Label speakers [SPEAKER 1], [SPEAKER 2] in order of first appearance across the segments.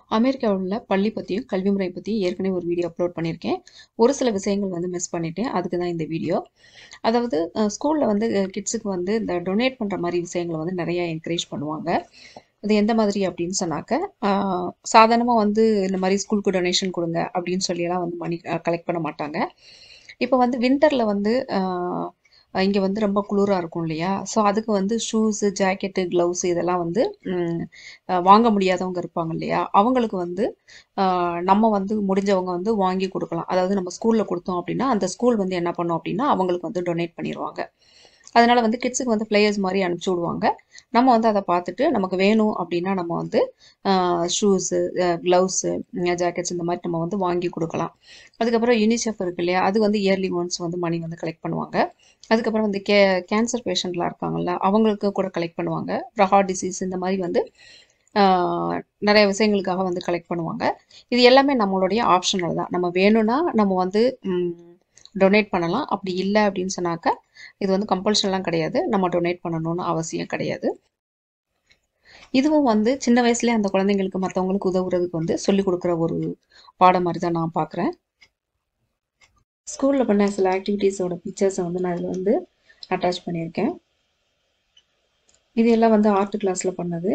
[SPEAKER 1] அமெரிக்காவுல உள்ள பள்ளி பத்தியும், கல்வி முறை பத்தியும் ஏற்கனவே ஒரு வீடியோ அப்லோட் பண்ணியிருக்கேன். ஒரு சில விஷயங்கள் வந்து மிஸ் பண்ணிட்டேன். அதுக்கு தான் இந்த வீடியோ. அதாவது அ ஸ்கூல்ல வந்து கிட்ஸுக்கு வந்து இந்த டொனேட் பண்ற மாரி விஷயங்கள வந்து நெறைய என்கரேஜ் பண்ணுவாங்க. அது எந்த மாதிரி அப்படின்னு சொன்னாக்க, ஆ சாதாரணமா வந்து இந்த மாரி ஸ்கூலுக்கு டொனேஷன் குடுங்க அப்படின்னு சொல்லிலாம் வந்து மணி அ கலெக்ட் பண்ண மாட்டாங்க. இப்ப வந்து வின்டர்ல வந்து ஆ இங்க வந்து ரொம்ப குளிரா இருக்கும் இல்லையா? ஸோ அதுக்கு வந்து ஷூஸு, ஜாக்கெட்டு, கிளவுஸ் இதெல்லாம் வந்து ம் அ வாங்க முடியாதவங்க இருப்பாங்க இல்லையா? அவங்களுக்கு வந்து ஆ நம்ம வந்து முடிஞ்சவங்க வந்து வாங்கி குடுக்கலாம். அதாவது நம்ம ஸ்கூல்ல குடுத்தோம் அப்படின்னா, அந்த ஸ்கூல் வந்து என்ன பண்ணும் அப்படின்னா, அவங்களுக்கு வந்து டொனேட் பண்ணிருவாங்க. அதனால வந்து கிட்ஸுக்கு வந்து ஃப்ளையர்ஸ் மாரி அனுப்பிச்சு விடுவாங்க. நம்ம வந்து அத பார்த்துட்டு நமக்கு வேணும் அப்படின்னா நம்ம வந்து ஆ ஷூஸு, அ கிளவுஸு, ஜாக்கெட்ஸ் இந்த மாரி நம்ம வந்து வாங்கி குடுக்கலாம். அதுக்கப்புறம் யுனிசெஃப் இருக்கு இல்லையா? அது வந்து இயர்லி ஒன்ஸ் வந்து மணி வந்து கலெக்ட் பண்ணுவாங்க. அதுக்கப்புறம் வந்து கே கேன்சர் பேஷண்ட்லாம் இருக்காங்கல்ல, அவங்களுக்கு கூட கலெக்ட் பண்ணுவாங்க. அப்புறம் ஹார்ட் டிசீஸ் இந்த மாரி வந்து ஆ நெறைய விஷயங்களுக்காக வந்து கலெக்ட் பண்ணுவாங்க. இது எல்லாமே நம்மளுடைய ஆப்ஷனல் தான். நம்ம வேணும்னா நம்ம வந்து ம் டொனேட் பண்ணலாம். அப்படி இல்ல அப்படின்னு சொன்னாக்க, இது வந்து கம்பல்ஷன்லாம் கிடையாது. நம்ம டொனேட் பண்ணணும்னு அவசியம் கிடையாது. இதுவும் வந்து சின்ன வயசுலயே அந்த குழந்தைங்களுக்கு மத்தவங்களுக்கு உதவுறதுக்கு வந்து சொல்லிக் குடுக்குற ஒரு பாடம் மாரி தான் நான் பார்க்குறேன். ஸ்கூல்ல பண்ண சில ஆக்டிவிட்டீஸோட பிக்சர்ஸ வந்து நான் இதுல வந்து அட்டாச் பண்ணியிருக்கேன். இது எல்லாம் வந்து ஆர்ட் கிளாஸ்ல பண்ணது.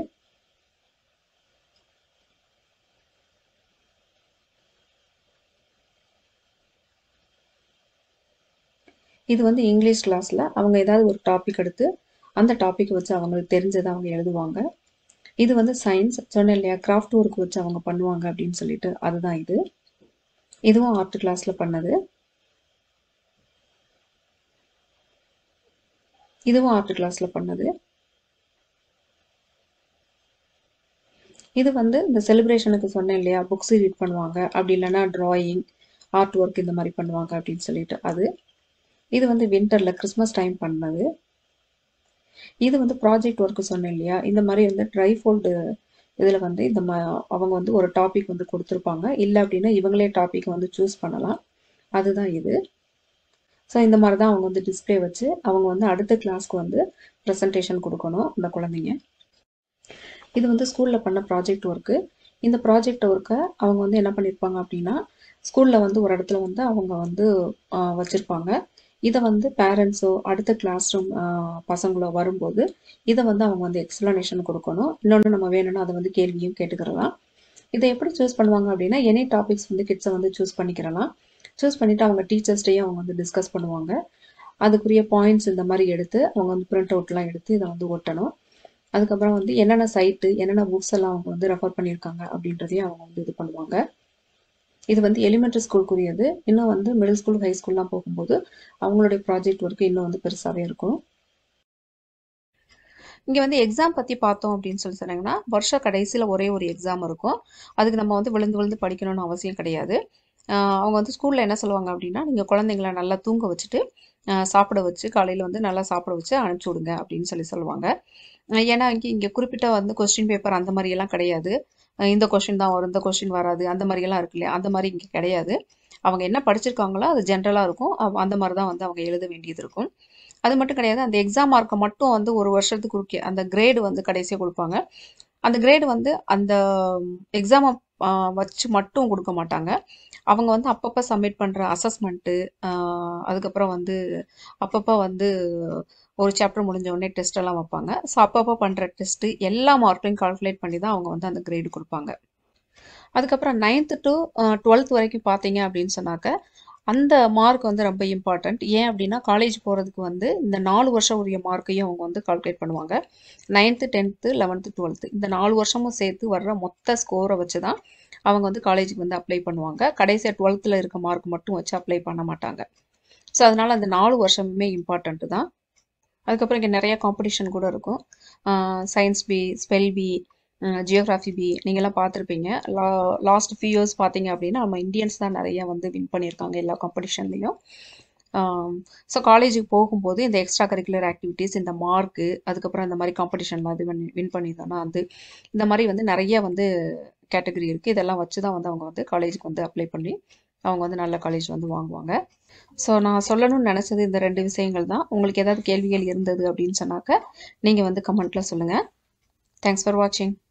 [SPEAKER 1] இது வந்து இங்கிலீஷ் கிளாஸ்ல அவங்க ஏதாவது ஒரு டாபிக் எடுத்து, அந்த டாபிக் வச்சு அவங்களுக்கு தெரிஞ்சத அவங்க எழுதுவாங்க. இது வந்து சயின்ஸ் சொன்னேன் இல்லையா? கிராஃப்ட் ஒர்க் வச்சு அவங்க பண்ணுவாங்க அப்படின்னு சொல்லிட்டு, அதுதான் இது. இதுவும் ஆர்ட் கிளாஸ்ல பண்ணது. இதுவும் ஆர்ட் கிளாஸ்ல பண்ணது. இது வந்து இந்த செலிப்ரேஷனுக்கு சொன்னேன் இல்லையா? புக்ஸ் ரீட் பண்ணுவாங்க. அப்படி இல்லன்னா டிராயிங், ஆர்ட் ஒர்க் இந்த மாரி பண்ணுவாங்க அப்படின்னு சொல்லிட்டு அது. இது வந்து வின்டர்ல கிறிஸ்மஸ் டைம் பண்ணது. இது வந்து ப்ராஜெக்ட் ஒர்க் சொன்னேன் இல்லையா? இந்த மாரி வந்து ட்ரை ஃபோல்டு இதுல வந்து இந்த ம அவங்க வந்து ஒரு டாபிக் வந்து குடுத்துருப்பாங்க. இல்ல அப்படின்னா இவங்களே டாபிக் வந்து சூஸ் பண்ணலாம். அதுதான் இது. ஸோ இந்த மாரி தான் அவங்க வந்து டிஸ்ப்ளே வச்சு, அவங்க வந்து அடுத்த கிளாஸ்க்கு வந்து பிரசன்டேஷன் குடுக்கணும், அந்த குழந்தைங்க. இது வந்து ஸ்கூல்ல பண்ண ப்ராஜெக்ட் ஒர்க்கு. இந்த ப்ராஜெக்ட் ஒர்க்க அவங்க வந்து என்ன பண்ணியிருப்பாங்க அப்படின்னா, ஸ்கூல்ல வந்து ஒரு இடத்துல வந்து அவங்க வந்து அ வச்சிருப்பாங்க. இத வந்து பேரண்ட்ஸோ, அடுத்த கிளாஸ் ரூம் அ பசங்களோ வரும்போது, இத வந்து அவங்க வந்து எக்ஸ்ப்ளனேஷன் குடுக்கணும். இன்னொன்னு நம்ம வேணும்னா அத வந்து கேள்வியும் கேட்டுக்கிடலாம். இத எப்படி சூஸ் பண்ணுவாங்க அப்படின்னா, எனி டாபிக்ஸ் வந்து கிட்ஸ வந்து சூஸ் பண்ணிக்கிறலாம். சூஸ் பண்ணிட்டு அவங்க டீச்சர்ஸ்ட்டயும் அவங்க வந்து டிஸ்கஸ் பண்ணுவாங்க. அதுக்குரிய பாயிண்ட்ஸ் இந்த மாரி எடுத்து, அவங்க வந்து பிரிண்ட் அவுட்லாம் எடுத்து இத வந்து ஒட்டணும். அதுக்கப்புறம் வந்து என்னென்ன சைட்டு, என்னென்ன புக்ஸ் எல்லாம் அவங்க வந்து ரெஃபர் பண்ணியிருக்காங்க அப்படின்றதையும் அவங்க வந்து இது பண்ணுவாங்க. இது வந்து எலிமெண்டரி ஸ்கூலுக்குரியது. இன்னும் வந்து மிடில் ஸ்கூல், ஹை ஸ்கூல்லாம் போகும்போது, அவங்களுடைய ப்ராஜெக்ட் ஒர்க் இன்னும் வந்து பெருசாவே இருக்கும். இங்க வந்து எக்ஸாம் பத்தி பார்த்தோம் அப்படின்னு சொல்லி சொன்னீங்கன்னா, வருஷ கடைசியில ஒரே ஒரு எக்ஸாம் இருக்கும். அதுக்கு நம்ம வந்து விழுந்து விழுந்து படிக்கணும்னு அவசியம் கிடையாது. ஆ அவங்க வந்து ஸ்கூல்ல என்ன சொல்லுவாங்க அப்படின்னா, நீங்க குழந்தைங்கள நல்லா தூங்க வச்சுட்டு, அ சாப்பிட வச்சு, காலையில வந்து நல்லா சாப்பிட வச்சு அனுப்பிச்சு விடுங்க அப்படின்னு சொல்லி சொல்லுவாங்க. அ ஏன்னா இங்க இங்க குறிப்பிட்ட வந்து கொஸ்டின் பேப்பர் அந்த மாரியெல்லாம் கிடையாது. அ இந்த கொஸ்டின் தான் வரும், இந்த கொஸ்டின் வராது, அந்த மாரியெல்லாம் இருக்கு இல்லையா? அந்த மாரி இங்க கிடையாது. அவங்க என்ன படிச்சிருக்காங்களோ அது ஜென்ரலா இருக்கும். அவ் அந்த மாரி தான் வந்து அவங்க எழுத வேண்டியது இருக்கும். அது மட்டும் கிடையாது. அந்த எக்ஸாம் மார்க்க மட்டும் வந்து 1 வருஷத்துக்கு குறுக்கே அந்த கிரேடு வந்து கடைசியா குடுப்பாங்க. அந்த கிரேடு வந்து அந்த எக்ஸாம அ வச்சு மட்டும் குடுக்க மாட்டாங்க. அவங்க வந்து அப்பப்ப சப்மிட் பண்ற அசஸ்மென்ட்டு, ஆ அதுக்கப்புறம் வந்து அப்பப்ப வந்து ஒரு சாப்டர் முடிஞ்ச உடனே டெஸ்ட் எல்லாம் வப்பாங்க. ஸோ அப்பப்ப பண்ற டெஸ்ட்டு எல்லா மார்க்கையும் கால்குலேட் பண்ணி தான் அவங்க வந்து அந்த கிரேடு குடுப்பாங்க. அதுக்கப்புறம் 9த் டூ அ 12த் வரைக்கும் பார்த்தீங்க அப்படின்னு சொன்னாக்க, அந்த மார்க் வந்து ரொம்ப இம்பார்ட்டன்ட். ஏன் அப்படின்னா, காலேஜ் போறதுக்கு வந்து இந்த 4 வருஷம் உரிய மார்க்கையும் அவங்க வந்து கால்குலேட் பண்ணுவாங்க. 9த், 10த், 11த், 12த் இந்த 4 வருஷமும் சேர்த்து வர்ற மொத்த ஸ்கோர வச்சு தான் அவங்க வந்து காலேஜுக்கு வந்து அப்ளை பண்ணுவாங்க. கடைசியா 12த்ல இருக்க மார்க் மட்டும் வச்சு அப்ளை பண்ண மாட்டாங்க. ஸோ அதனால அந்த 4 வருஷமுமே இம்பார்ட்டன்ட் தான். அதுக்கப்புறம் இங்க நெறைய காம்படிஷன் கூட இருக்கும். ஆ சயன்ஸ் பி, ஸ்பெல் பி, அ ஜியோகிராஃபி பி நீங்கலாம் பார்த்துருப்பீங்க. லா லாஸ்ட் ஃபியூ இயர்ஸ் பார்த்தீங்க அப்படின்னா, நம்ம இந்தியன்ஸ் தான் நெறைய வந்து வின் பண்ணியிருக்காங்க எல்லா காம்படிஷன்லயும். ஆ ஸோ காலேஜுக்கு போகும்போது இந்த எக்ஸ்ட்ரா கரிக்குலர் ஆக்டிவிட்டீஸ், இந்த மார்க்கு, அதுக்கப்புறம் இந்த மாரி காம்படிஷன்ல இது பண்ணி வின் பண்ணியிருந்தோம்னா அது, இந்த மாரி வந்து நெறைய வந்து கேட்டகரி இருக்கு. இதெல்லாம் வச்சு தான் வந்து அவங்க வந்து காலேஜுக்கு வந்து அப்ளை பண்ணி, அவங்க வந்து நல்ல காலேஜ் வந்து வாங்குவாங்க. ஸோ நான் சொல்லணும்னு நெனச்சது இந்த 2 விஷயங்கள் தான். உங்களுக்கு ஏதாவது கேள்விகள் இருந்தது அப்படின்னு சொன்னாக்க, நீங்க வந்து கமெண்ட்ல சொல்லுங்க. தேங்க்ஸ் ஃபார் வாட்சிங்.